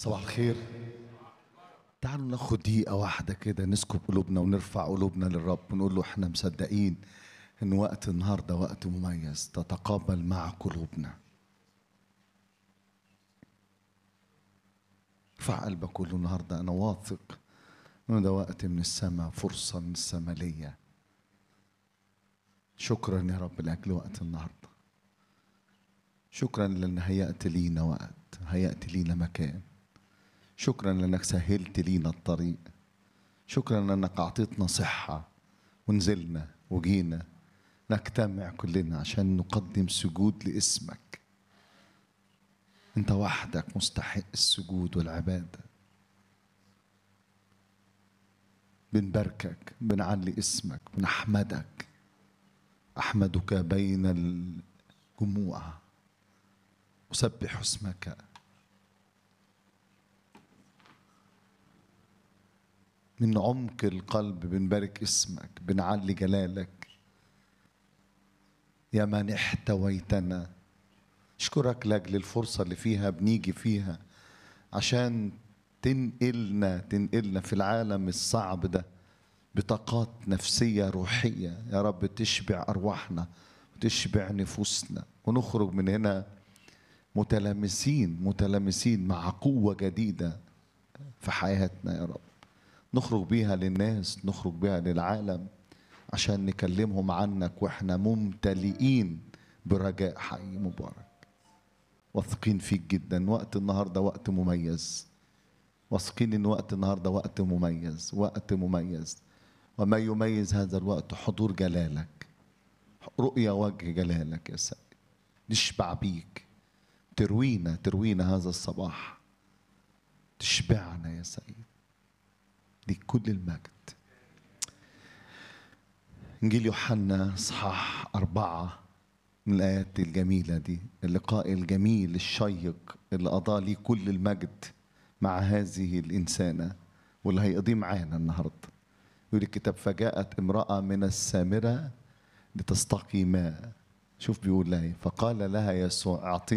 صباح الخير تعالوا ناخد دقيقة واحدة كده نسكب قلوبنا ونرفع قلوبنا للرب ونقول له احنا مصدقين ان وقت النهاردة وقت مميز تتقابل مع قلوبنا ارفع قلبك قول له النهاردة انا واثق ان ده وقت من السماء فرصة من السماء ليا شكرا يا رب لاجل وقت النهارده شكرا لان هيأت لينا وقت هيأت لينا مكان شكرا لانك سهلت لينا الطريق شكرا لانك اعطيتنا صحه ونزلنا وجينا نجتمع كلنا عشان نقدم سجود لاسمك انت وحدك مستحق السجود والعباده بنباركك بنعلي اسمك بنحمدك احمدك بين الجموع اسبح اسمك من عمق القلب بنبارك اسمك بنعلي جلالك يا من احتويتنا اشكرك لاجل الفرصه اللي فيها بنيجي فيها عشان تنقلنا تنقلنا في العالم الصعب ده بطاقات نفسيه روحيه يا رب تشبع ارواحنا وتشبع نفوسنا ونخرج من هنا متلامسين متلامسين مع قوه جديده في حياتنا يا رب نخرج بيها للناس نخرج بيها للعالم عشان نكلمهم عنك واحنا ممتلئين برجاء حي مبارك واثقين فيك جدا وقت النهارده وقت مميز واثقين ان وقت النهارده وقت مميز وقت مميز وما يميز هذا الوقت حضور جلالك رؤيا وجه جلالك يا سيد نشبع بيك تروينا تروينا هذا الصباح تشبعنا يا سيد ليك كل المجد انجيل يوحنا اصحاح اربعه من الايات الجميله دي اللقاء الجميل الشيق اللي قضى لي كل المجد مع هذه الانسانه واللي هيقضيه معانا النهارده يقول الكتاب فجاءت امراه من السامره لتستقي ماء شوف بيقول لها فقال لها يسوع اعطيني